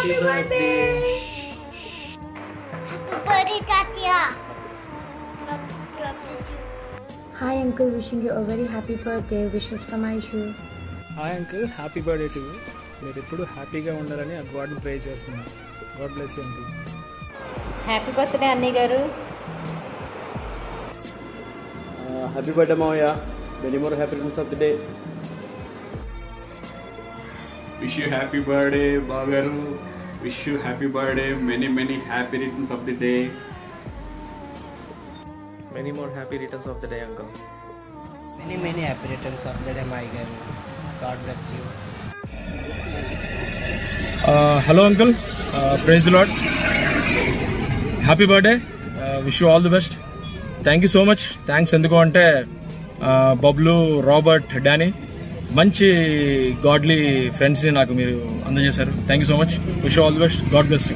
Happy birthday Happy birthday, Tatya. God God bless you. Hi uncle, wishing you a very happy birthday. Wishes from Aishu. Hi uncle happy birthday to మీరు ఎప్పుడు హ్యాపీగా ఉండాలని ఆ గాడ్ని pray చేస్తున్నాను God bless you uncle happy birthday అన్నయ్య గారు happy birthday మావయ్య many more happy returns of the day wish you happy birthday బాగారు wish you happy birthday many many happy returns of the day Many more happy returns of the day, uncle. Many, many happy returns of the day, my girl. God bless you. Hello uncle praise Lord happy birthday wish you all the best thank you so much thanks ఎందుకు అంటే uh, Bablu Robert Danny మంచి godly ఫ్రెండ్స్ని నాకు మీరు అందజేశారు thank you so much wish you all the best God bless you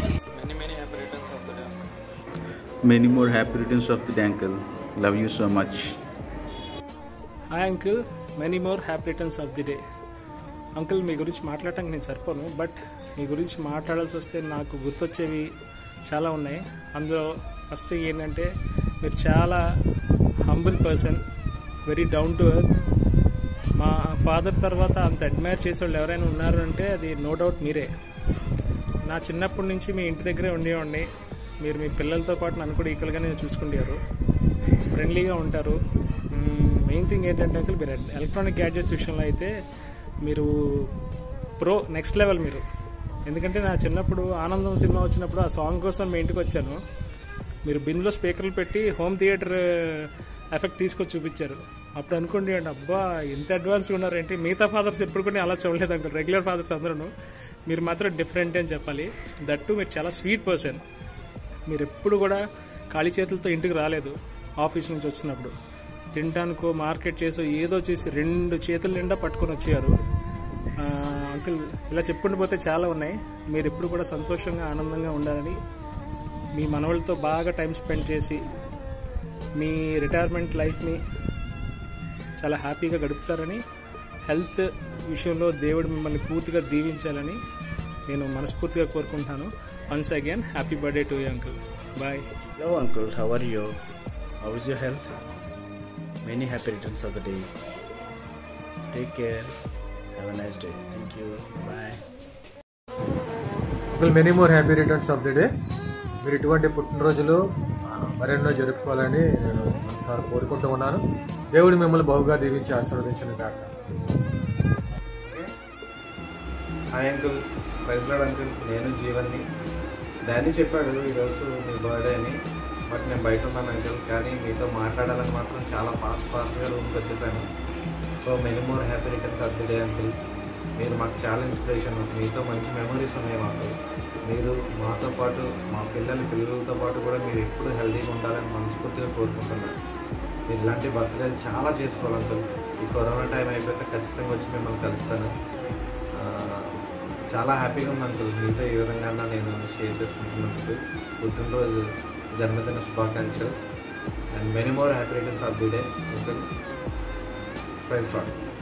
Many more happy returns of the day, uncle. Love you so much. Hi uncle many more happy returns of the day uncle మీ గురించి మాట్లాడటానికి నేను సరిపోను but మీ గురించి మాట్లాడాల్సి వస్తే నాకు గుర్తొచ్చేవి చాలా ఉన్నాయి అందులో ఫస్ట్ ఏంటంటే మీరు చాలా humble person very down to earth మా ఫాదర్ తర్వాత అంత అడ్మైర్ చేసే వాళ్ళు ఎవరైనా ఉన్నారు అంటే అది నో డౌట్ మీరే నా చిన్నప్పటి నుంచి మీ ఇంటి దగ్గరే ఉండేవాడిని మీరు మీ పిల్లలతో పాటు నన్ను కూడా ఈక్వల్గానే చూసుకుంటారు ఫ్రెండ్లీగా ఉంటారు మెయిన్ థింగ్ ఏంటంటే అంకుల్ మీరు ఎలక్ట్రానిక్ గ్యాడ్జెట్స్ విషయంలో అయితే మీరు ప్రో నెక్స్ట్ లెవెల్ మీరు ఎందుకంటే నా చిన్నప్పుడు ఆనందం సినిమా వచ్చినప్పుడు ఆ సాంగ్ కోసం మీ ఇంటికి వచ్చాను మీరు బిన్లో స్పీకర్లు పెట్టి హోమ్ థియేటర్ ఎఫెక్ట్ తీసుకొచ్చి చూపించారు అప్పుడు అనుకోండి అండి అబ్బా ఎంత అడ్వాన్స్గా ఉన్నారేంటి మిగతా ఫాదర్స్ ఎప్పుడు కూడా అలా చూడలేదు అంకుల్ రెగ్యులర్ ఫాదర్స్ అందరూ మీరు మాత్రం డిఫరెంట్ అని చెప్పాలి దట్టు మీరు చాలా స్వీట్ పర్సన్ మీరు ఎప్పుడు కూడా ఖాళీ చేతులతో ఇంటికి రాలేదు ఆఫీస్ నుంచి వచ్చినప్పుడు తినడానికో మార్కెట్ చేసో ఏదో చేసి రెండు చేతుల నిండా పట్టుకొని వచ్చారు ఆ, అంకుల్ ఇలా చెప్పుకుంటూ పోతే చాలా ఉన్నాయి మీరు ఎప్పుడు కూడా సంతోషంగా ఆనందంగా ఉండాలని మీ మనవలతో బాగా టైం స్పెండ్ చేసి మీ రిటైర్మెంట్ లైఫ్ని చాలా హ్యాపీగా గడుపుతారని హెల్త్ విషయంలో దేవుడు మిమ్మల్ని పూర్తిగా దీవించాలని నేను మనస్ఫూర్తిగా కోరుకుంటున్నాను once again happy birthday to you uncle bye Hello, uncle. How are you? How is your health? Many happy returns of the day. Take care. Have a nice day. Thank you. Bye. Uncle many more happy returns of the day మీరు ఇటువంటి పుట్టినరోజులు ఆ, మరెన్నో జరుపుకోవాలని నేను మనసారి కోరుకుంటూ ఉన్నాను దేవుడు మిమ్మల్ని బహుగా దీవించి ఆశీర్వదించిన కాక hi uncle praise Lord uncle నేను జీవన్ని డానీ చెప్పాడు ఈరోజు మీ బర్త్డే అని బట్ నేను బయట ఉన్నాను అంకుల్ కానీ మీతో మాట్లాడాలని మాత్రం చాలా ఫాస్ట్ ఫాస్ట్గా రూమ్కి వచ్చేసాను so many more happy returns of the day uncle మీరు మాకు చాలా ఇన్స్పిరేషన్ మీతో మంచి మెమరీస్ ఉన్నాయి మాకు మీరు మాతో పాటు మా పిల్లల పిల్లలతో పాటు కూడా మీరు ఎప్పుడు హెల్తీగా ఉండాలని మనస్ఫూర్తిగా కోరుకుంటున్నాను మీరు ఇలాంటి బర్త్డేలు చాలా చేసుకోవాలి అంకుల్ ఈ కరోనా టైం అయిపోతే ఖచ్చితంగా వచ్చి మిమ్మల్ని కలుస్తాను ఆ, చాలా హ్యాపీగా ఉంది అంకుల్ మీతో ఈ విధంగా నేను షేర్ చేసుకుంటున్నందుకు పుట్టినరోజు జన్మదిన శుభాకాంక్షలు and many more happy returns of the day uncle praise lord